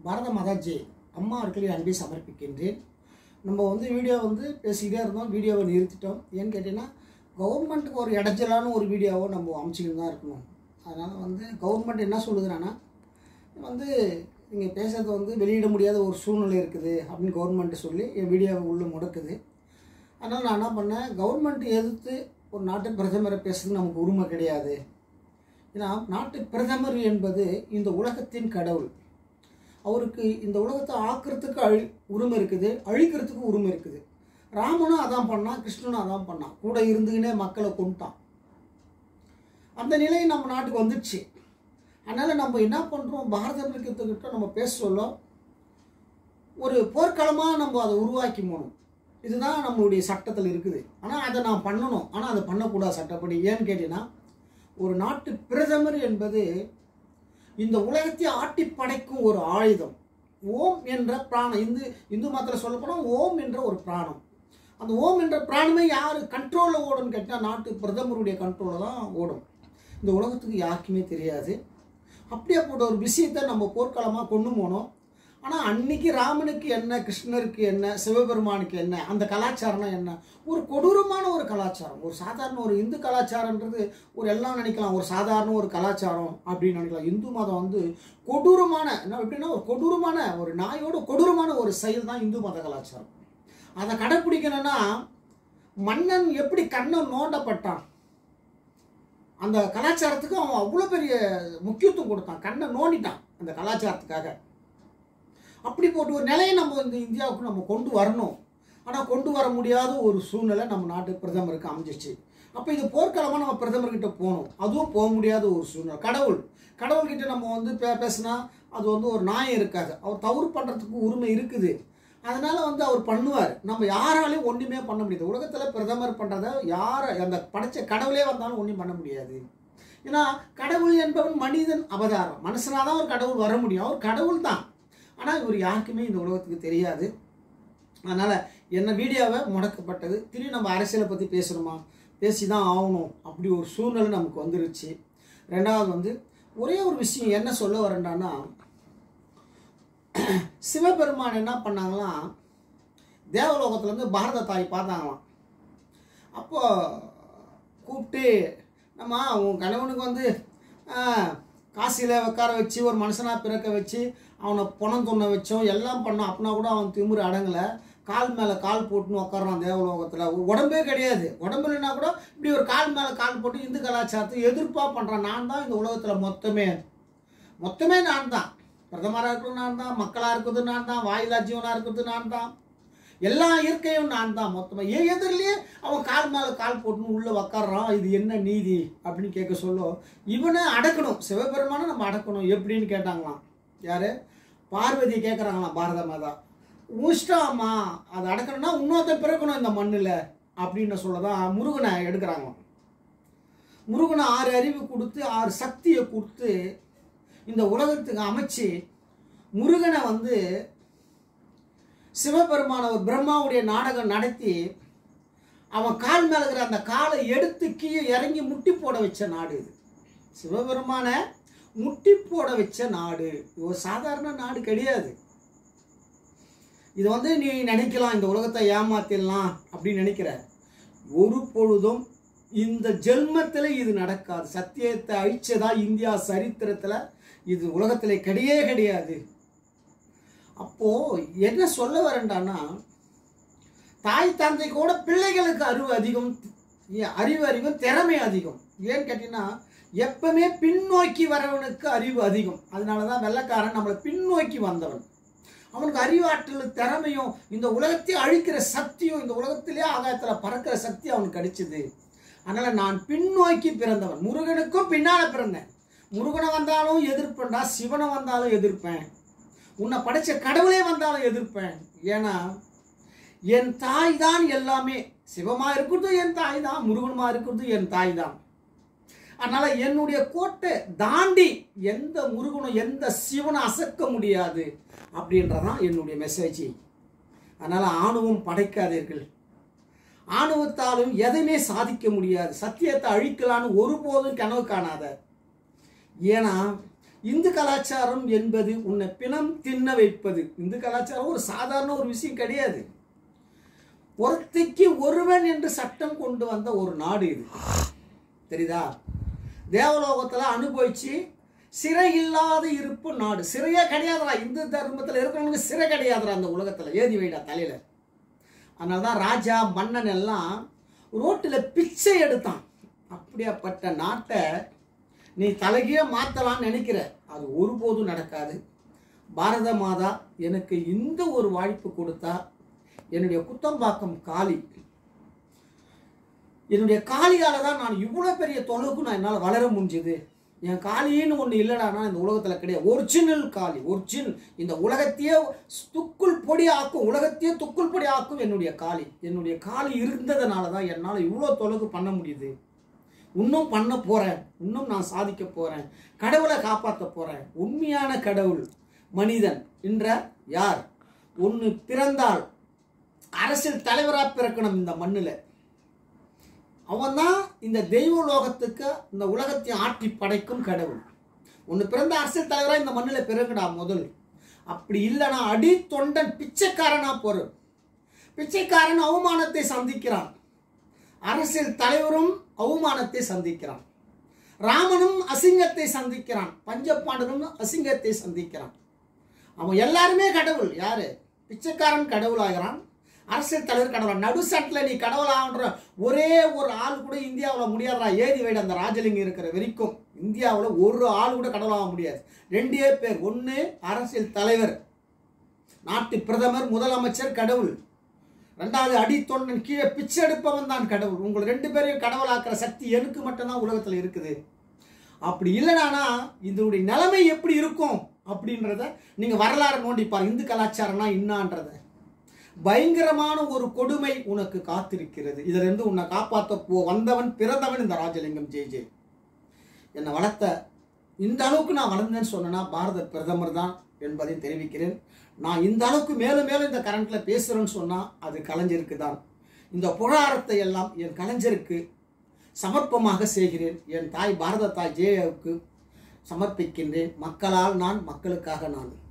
பாரத மாதாஜி அம்மா அவர்களை அன்பை சமர்ப்பிக்கின்றேன் நம்ம வந்து வீடியோ வந்து பேசிக்கிட்டே இருந்தோம் வீடியோவை நிறுத்திட்டோம் ஏன்னு கேட்டிங்கன்னா கவர்மெண்ட்டுக்கு ஒரு இடைஞ்சலான ஒரு வீடியோவை நம்ம அமைச்சிக்கிட்டு தான் இருக்கணும் அதனால் வந்து கவர்மெண்ட் என்ன சொல்லுதுன்னா வந்து நீங்கள் பேசுறது வந்து வெளியிட முடியாத ஒரு சூழ்நிலை இருக்குது அப்படின்னு கவர்மெண்ட் சொல்லி என் வீடியோவை உள்ளே முடக்குது அதனால் நான் என்ன பண்ணேன் கவர்மெண்ட் எதிர்த்து ஒரு நாட்டு பிரதமரை பேசுறது நமக்கு உரிமை கிடையாது ஏன்னா நாட்டு பிரதமர் என்பது இந்த உலகத்தின் கடவுள் அவருக்கு இந்த உலகத்தை ஆக்கிறதுக்கு அழி உரிமை இருக்குது அழிக்கிறதுக்கு உரிமை இருக்குது ராமனும் அதான் பண்ணான் கிருஷ்ணனும் அதான் பண்ணான் கூட இருந்துக்கினே மக்களை கொண்டுட்டான் அந்த நிலை நம்ம நாட்டுக்கு வந்துடுச்சு அதனால் நம்ம என்ன பண்ணுறோம் பாரத மிருகத்துக்கிட்ட நம்ம பேச சொல்ல ஒரு போர்க்களமாக நம்ம அதை உருவாக்கி போகணும் இதுதான் நம்மளுடைய சட்டத்தில் இருக்குது ஆனால் அதை நான் பண்ணணும் ஆனால் அதை பண்ணக்கூடாது சட்டப்படி ஏன்னு கேட்டீங்கன்னா ஒரு நாட்டு பிரதமர் என்பது இந்த உலகத்தை ஆட்டி படைக்கும் ஒரு ஆயுதம் ஓம் என்ற பிராணம் இந்து இந்து மதத்தில் சொல்லப்போனால் ஓம் என்ற ஒரு பிராணம் அந்த ஓம் என்ற பிராணமே யார் கண்ட்ரோலில் ஓடும்னு கேட்டால் நாட்டு பிரதமருடைய கண்ட்ரோலில் தான் ஓடும் இந்த உலகத்துக்கு யாருக்குமே தெரியாது அப்படியேப்பட்ட ஒரு விஷயத்தை நம்ம போர்க்களமாக கொண்டு போனோம் ஆனால் அன்னைக்கு ராமனுக்கு என்ன கிருஷ்ணருக்கு என்ன சிவபெருமானுக்கு என்ன அந்த கலாச்சாரம்னா என்ன ஒரு கொடூரமான ஒரு கலாச்சாரம் ஒரு சாதாரண ஒரு இந்து கலாச்சாரன்றது ஒரு எல்லாம் நினைக்கலாம் ஒரு சாதாரண ஒரு கலாச்சாரம் அப்படின்னு நினைக்கலாம் இந்து மதம் வந்து கொடூரமான என்ன எப்படின்னா ஒரு கொடூரமான ஒரு நாயோட கொடூரமான ஒரு செயல் தான் இந்து மத கலாச்சாரம் அதை கடைப்பிடிக்கணும்னா மன்னன் எப்படி கண்ணன் நோண்டப்பட்டான் அந்த கலாச்சாரத்துக்கு அவன் அவ்வளோ பெரிய முக்கியத்துவம் கொடுத்தான் கண்ணை நோண்டிட்டான் அந்த கலாச்சாரத்துக்காக அப்படி போட்டு ஒரு நிலையை நம்ம இந்த இந்தியாவுக்கு நம்ம கொண்டு வரணும் ஆனால் கொண்டு வர முடியாத ஒரு சூழ்நிலை நம்ம நாட்டு பிரதமருக்கு அமைஞ்சிச்சு அப்போ இது போர்க்களமாக நம்ம பிரதமர்கிட்ட போகணும் அதுவும் போக முடியாத ஒரு சூழ்நிலை கடவுள் கடவுள்கிட்ட நம்ம வந்து பே பேசினா அது வந்து ஒரு நியாயம் இருக்காது அவர் தவறு பண்ணுறதுக்கு உரிமை இருக்குது அதனால வந்து அவர் பண்ணுவார் நம்ம யாராலையும் ஒன்றுமே பண்ண முடியாது உலகத்தில் பிரதமர் பண்ணுறத யாரை அந்த படைச்ச கடவுளே வந்தாலும் ஒன்றும் பண்ண முடியாது ஏன்னா கடவுள் என்பவன் மனிதன் அவதாரம் மனுஷனாக தான் ஒரு கடவுள் வர முடியும் அவர் கடவுள் தான் ஆனால் இவர் யாருக்குமே இந்த உலகத்துக்கு தெரியாது அதனால் என்ன வீடியோவை முடக்கப்பட்டது திரும்பி நம்ம அரசியலை பற்றி பேசணுமா பேசி தான் ஆகணும் அப்படி ஒரு சூழ்நிலை நமக்கு வந்துருச்சு ரெண்டாவது வந்து ஒரே ஒரு விஷயம் என்ன சொல்ல வரேன்டான்னா சிவபெருமான் என்ன பண்ணாங்களாம் தேவலோகத்துலேருந்து பாரத தாய் பார்த்தாங்களாம் அப்போ கூப்பிட்டு நம்ம உன் கணவனுக்கு வந்து காசியில் உட்கார வச்சு ஒரு மனுஷனாக பிறக்க வச்சு அவனை பணம் தொண்ண வச்சோம் எல்லாம் பண்ணோம் அப்படின்னா கூட அவன் திமிரு அடங்கலை கால் மேலே கால் போட்டுன்னு உட்காரான் தேவலோகத்தில் உடம்பே கிடையாது உடம்பு இல்லைன்னா கூட இப்படி ஒரு கால் மேலே கால் போட்டு இந்து கலாச்சாரத்தை எதிர்ப்பாக பண்ணுறான் நான் தான் இந்த உலகத்தில் மொத்தமே மொத்தமே நான் தான் பிரதமராக இருக்கிறது நான் தான் மக்களாக இருக்கிறது நான் தான் வாயிலா ஜீவனாக இருக்கிறது நான் தான் எல்லா இயற்கையும் நான் தான் மொத்தமாக ஏன் எதிரிலேயே அவன் கால் மேலே கால் போட்டுன்னு உள்ளே உக்காடுறான் இது என்ன நீதி அப்படின்னு கேட்க சொல்ல இவனை அடக்கணும் சிவபெருமானை நம்ம அடக்கணும் எப்படின்னு கேட்டாங்களாம் யார் பார்வதி கேட்குறாங்களாம் பாரத மாதா உஷ்டாமா அதை அடக்கணும்னா இன்னொருத்த பிறக்கணும் இந்த மண்ணில் அப்படின்னு சொல்ல தான் முருகனை எடுக்கிறாங்களாம் முருகனை ஆறு அறிவு கொடுத்து ஆறு சக்தியை கொடுத்து இந்த உலகத்துக்கு அமைச்சு முருகனை வந்து சிவபெருமான ஒரு பிரம்மாவுடைய நாடகம் நடத்தி அவன் கால் மேலே இருக்கிற அந்த காலை எடுத்து கீழே இறங்கி முட்டி போட வச்ச நாடு இது சிவபெருமான முட்டி போட வச்ச நாடு இது ஒரு சாதாரண நாடு கிடையாது இது வந்து நீ நினைக்கலாம் இந்த உலகத்தை ஏமாத்திடலாம் அப்படின்னு நினைக்கிற ஒரு பொழுதும் இந்த ஜென்மத்தில் இது நடக்காது சத்தியத்தை அழிச்சதா இந்தியா சரித்திரத்தில் இது உலகத்தில் கிடையவே கிடையாது அப்போ என்ன சொல்ல வரேன்டான்னா தாய் தந்தை கூட பிள்ளைகளுக்கு அறிவு அதிகம் அறிவு அதிகம் திறமை அதிகம் ஏன்னு கேட்டீங்கன்னா எப்பவுமே பின்னோக்கி வரவனுக்கு அறிவு அதிகம் அதனால தான் வெள்ளக்காரன் நம்மளை பின்னோக்கி வந்தவன் அவனுக்கு அறிவாற்றல் திறமையும் இந்த உலகத்தை அழிக்கிற சக்தியும் இந்த உலகத்திலே ஆகாயத்தில் பறக்கிற சக்தி அவனுக்கு கிடைச்சிது அதனால நான் பின்னோக்கி பிறந்தவன் முருகனுக்கும் பின்னால் பிறந்தேன் முருகனை வந்தாலும் எதிர்ப்பேன்டா சிவனை வந்தாலும் எதிர்ப்பேன் உன்னை படைச்ச கடவுளே வந்தாலும் எதிர்ப்பேன் ஏன்னா என் தாய் தான் எல்லாமே சிவமா இருக்கிறதும் என் தாய் தான் முருகனுமா இருக்கிறதும் என் தாய் தான் அதனால என்னுடைய கோட்டை தாண்டி எந்த முருகனும் எந்த சிவனும் அசக்க முடியாது அப்படின்றதான் என்னுடைய மெசேஜ் அதனால ஆணவம் படைக்காதீர்கள் ஆணவத்தாலும் எதையுமே சாதிக்க முடியாது சத்தியத்தை அழிக்கலான்னு ஒருபோதும் கனவு காணாத ஏன்னா இந்து கலாச்சாரம் என்பது உன்னை பிணம் தின்ன வைப்பது இந்து கலாச்சாரம் ஒரு சாதாரண ஒரு விஷயம் கிடையாது ஒருத்திக்கு ஒருவன் என்று சட்டம் கொண்டு வந்த ஒரு நாடு இது தெரியுதா தேவலோகத்தில் அனுபவிச்சு சிறை இல்லாத இருப்பு நாடு சிறையே கிடையாதுடா இந்து தர்மத்தில் இருக்கிறவங்களுக்கு சிறை கிடையாதுடா அந்த உலகத்தில் ஏதி வைடா தலையில் அதனால தான் ராஜா மன்னன் எல்லாம் ரோட்டில் பிச்சை எடுத்தான் அப்படியாப்பட்ட நாட்டை நீ தலைகீழ மாற்றலாம்னு நினைக்கிற அது ஒருபோதும் நடக்காது பாரத மாதா எனக்கு இந்த ஒரு வாய்ப்பு கொடுத்தா என்னுடைய குத்தம்பாக்கம் காளி என்னுடைய காளியால் தான் நான் இவ்வளோ பெரிய தொலைவுக்கு நான் என்னால் வளர முடிஞ்சுது என் காளின்னு ஒன்று இல்லைடானா இந்த உலகத்தில் கிடையாது ஒரிஜினல் காளி ஒரிஜினல் இந்த உலகத்தையே துக்குள் பொடி ஆக்கும் உலகத்தையே துக்குள் பொடி ஆக்கும் என்னுடைய காளி என்னுடைய காளி இருந்ததுனால தான் என்னால் இவ்வளோ தொலைவு பண்ண முடியுது இன்னும் பண்ண போகிறேன் இன்னும் நான் சாதிக்க போகிறேன் கடவுளை காப்பாற்ற போகிறேன் உண்மையான கடவுள் மனிதன் என்ற யார் ஒன்று பிறந்தால் அரசியல் தலைவராக பிறக்கணும் இந்த மண்ணில் அவன் தான் இந்த தெய்வ லோகத்துக்கு இந்த உலகத்தை ஆட்டி படைக்கும் கடவுள் ஒன்று பிறந்த அரசியல் தலைவராக இந்த மண்ணில் பிறகுடா முதல் அப்படி இல்லைனா அடி தொண்டன் பிச்சைக்காரனா போற பிச்சைக்காரன் அவமானத்தை சந்திக்கிறான் அரசியல் தலைவரும் அவமானத்தை சந்திக்கிறான் ராமனும் அசிங்கத்தை சந்திக்கிறான் பஞ்சபாண்டனும் அசிங்கத்தை சந்திக்கிறான் அவன் எல்லாருமே கடவுள் யாரு பிச்சைக்காரன் கடவுளாகிறான் அரசியல் தலைவர் கடவுள் நடு சட்டில் நீ கடவுளாகன்ற ஒரே ஒரு ஆள் கூட இந்தியாவில் முடியாதா ஏதி வைடு அந்த ராஜலிங்கம் இருக்கிற வரைக்கும் இந்தியாவில் ஒரு ஆள் கூட கடவுளாக முடியாது ரெண்டே பேர் ஒன்று அரசியல் தலைவர் நாட்டு பிரதமர் முதலமைச்சர் கடவுள் ரெண்டாவது அடி தொண்டன் கீழே பிச்சை எடுப்பவன் தான் கடவுள் உங்களை ரெண்டு பேரையும் கடவுளாக்குற சக்தி எனக்கு மட்டும்தான் உலகத்தில் இருக்குது அப்படி இல்லைனானா இதனுடைய நிலைமை எப்படி இருக்கும் அப்படின்றத நீங்கள் வரலாறு நோண்டிப்பார் இந்து கலாச்சாரம்னா இன்னான்றத பயங்கரமான ஒரு கொடுமை உனக்கு காத்திருக்கிறது இதிலிருந்து உன்னை காப்பாற்ற போ வந்தவன் பிறந்தவன் இந்த ராஜலிங்கம் ஜெய் ஜெய் என்னை வளர்த்த இந்த அளவுக்கு நான் வளர்ந்தேன்னு சொன்னேன்னா பாரத பிரதமர் தான் என்பதை தெரிவிக்கிறேன் நான் இந்த அளவுக்கு மேலும் மேலும் இந்த கரண்ட்ல பேசுகிறேன்னு சொன்னால் அது கலைஞருக்கு தான் இந்த புகாரத்தை எல்லாம் என் கலைஞருக்கு சமர்ப்பமாக செய்கிறேன் என் தாய் பாரத தாய் ஜெயாவுக்கு சமர்ப்பிக்கின்றேன் மக்களால் நான் மக்களுக்காக நான்